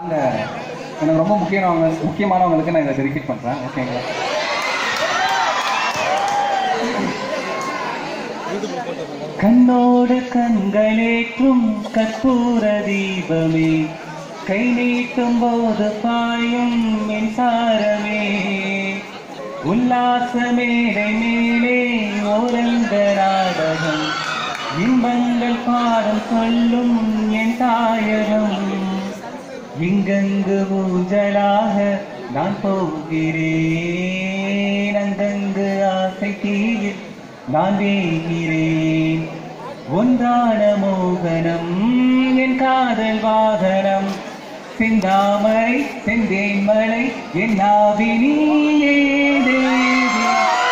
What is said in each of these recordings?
இந்த எனக்கு ரொம்ப முக்கியமானவங்க முக்கியமானவங்களுக்கு நான் இதை டெடிகேட் பண்ணுறேன் ஓகேங்களா கண்ணோடு கண்களேற்றும் கற்பூர தீபமே கை நீட்டும் போது பாயும் மின்சாரமே உல்லாச மேடை மேலே ஓரங்க நாடகம் இன்பங்கள் பாடம் சொல்லும் என் தாயகம் இங்கங்கு ஊஞ்சலாக நான் போகிறேன் அங்கங்கு ஆசை தீவில் நான் வேகிறேன் ஒன்றான மோகனம் என் காதல் வாகனம் செந்தாமரை செந்தேன்மலை என் நாவினியே தேவி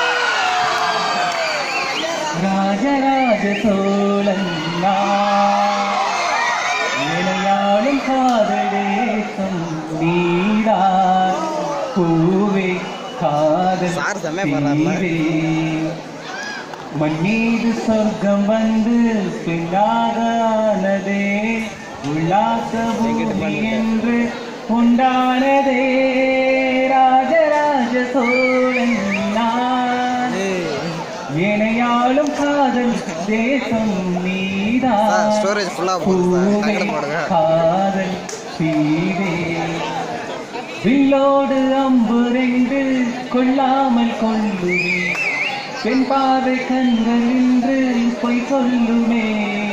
ராஜராஜ சோழன் நான். இணையாளும் காதல் தேசம் நீதான் பூவே காதல் சார் செம்மையா பாடுறாருல. தீவே. மண் மீது சொர்க்கம் வந்து பின்னாக ஆனதே உல்லாச பூமி என்று உண்டானதே ராஜராஜ சோழன் நான் இணையாளும் காதல் தேசம் நீதான் சார், storage full ஆ போகுது சார். பூவே டக்குனு போடுங்க. காதல் தீவே வில்லோடு அம்பு ரெண்டு கொள்ளாமல் கொள்ளுமே பெண் பாதை கண்கள் இன்று பொய் சொல்லுமே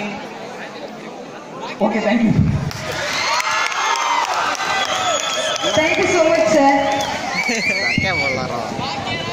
okay thank you thank you so much sir அக்கா போடலாம்